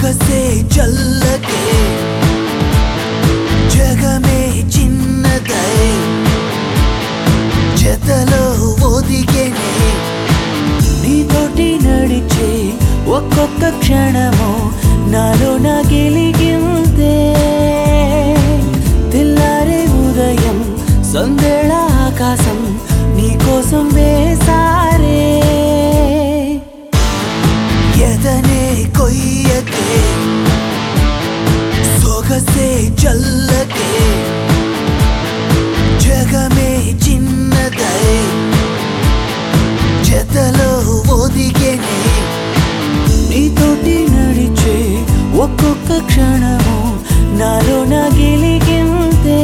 సొగసే చల్లకే జగమే చిన్నదై జతలో ఒదిగేనే నీతోటి నడిచే ఒక్కొక్క క్షణము నాలో నా గెలిగిందే తెల్లారే ఉదయం సందేళ ఆకాశం నీకోసం వేసారే ఎదనే కొయ్యకే సొగసే చల్లకే జగమే చిన్నదై జతలో ఒదిగేనే నీతోటి నడిచే ఒక్కొక్క క్షణము నాలో నా గెలిగిందే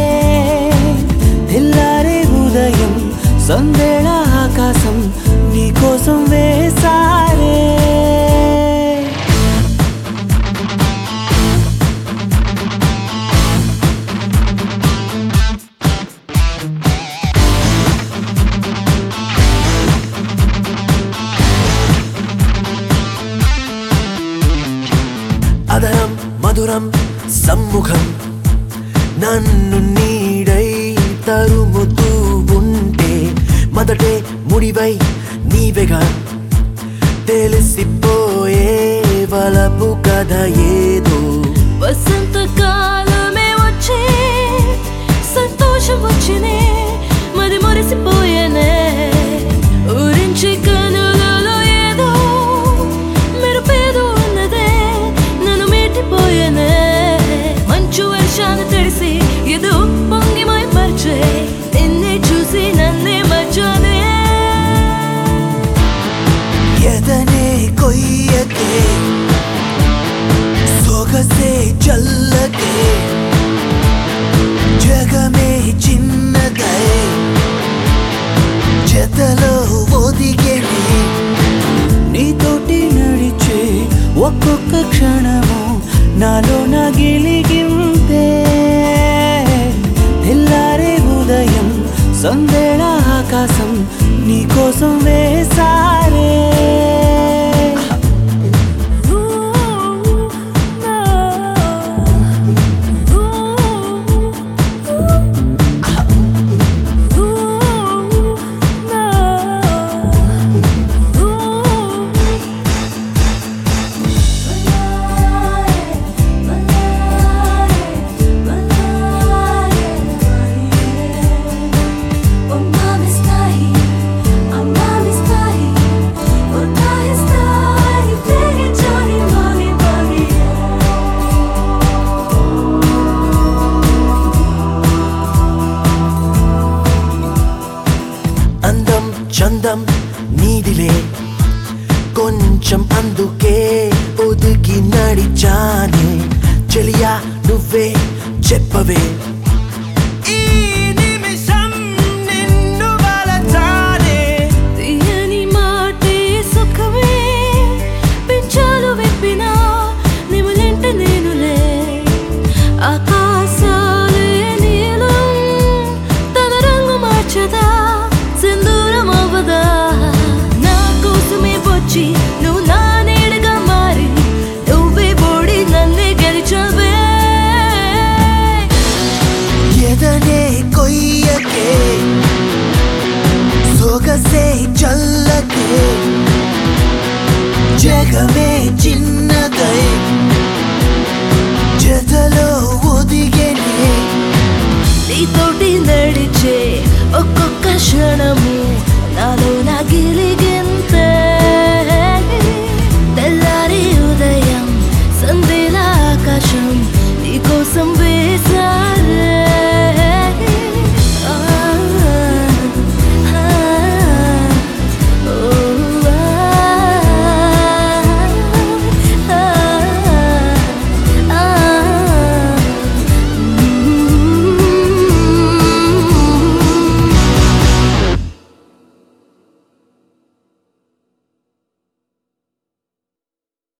తెల్లారే ఉదయం సందేళ ఆకాశం నీకోసం వేసారే అదరం మధురం సమ్ముఖం నన్ను నీడై తరుముతూ ఉంటే మొదటే ముడివై నీవెగా తెలిసిపోయే వలపు కథ ఏదో వసంతకాలమే వచ్చే సంతోషం వచ్చినే మరి మురిసిపోయేనే ఊరించి కనులలో ఏదో మెరుపేదో ఉన్నదే నన్ను మీటిపోయేనే మంచు వర్షాలు తెలిసి ఏదో పొంగి మై మర్చే నిన్నే చూసి నన్నే మర్చానే ఎదనే కొయ్యకే సొగసే చల్లకే జగమే చిన్నదై జతలో ఒదిగేనే నీతోటి నడిచే ఒక్కొక్క క్షణము నాలో నా గెలిగిందే తెల్లారే ఉదయం సందేళ ఆకాశం నీకోసం వేసారే అందం చందం నీదిలే కొంచెం అందుకే ఒదిగి నడిచానే చెలియా నువ్వే చెప్పవే ఈ నిమిషం నిన్ను వలచానే తీయని మాటే సుఖమే పెంచాలు విప్పినా నిములెంట నేనులే ఆకాశాలే నీలం తన రంగు మార్చదా సింధూరం అవ్వదా నా కోసమే వచ్చి నువ్వు నా నీడగా మారి నువ్వే బోడి నన్నే గెలిచవే ఎదనే కొయ్యకే సొగసే చల్లకే జగమే చిన్నదై జతలో ఒదిగేనే నీతోటి నడిచే ఒక్కొక్క క్షణము నాలో నా గిలిగే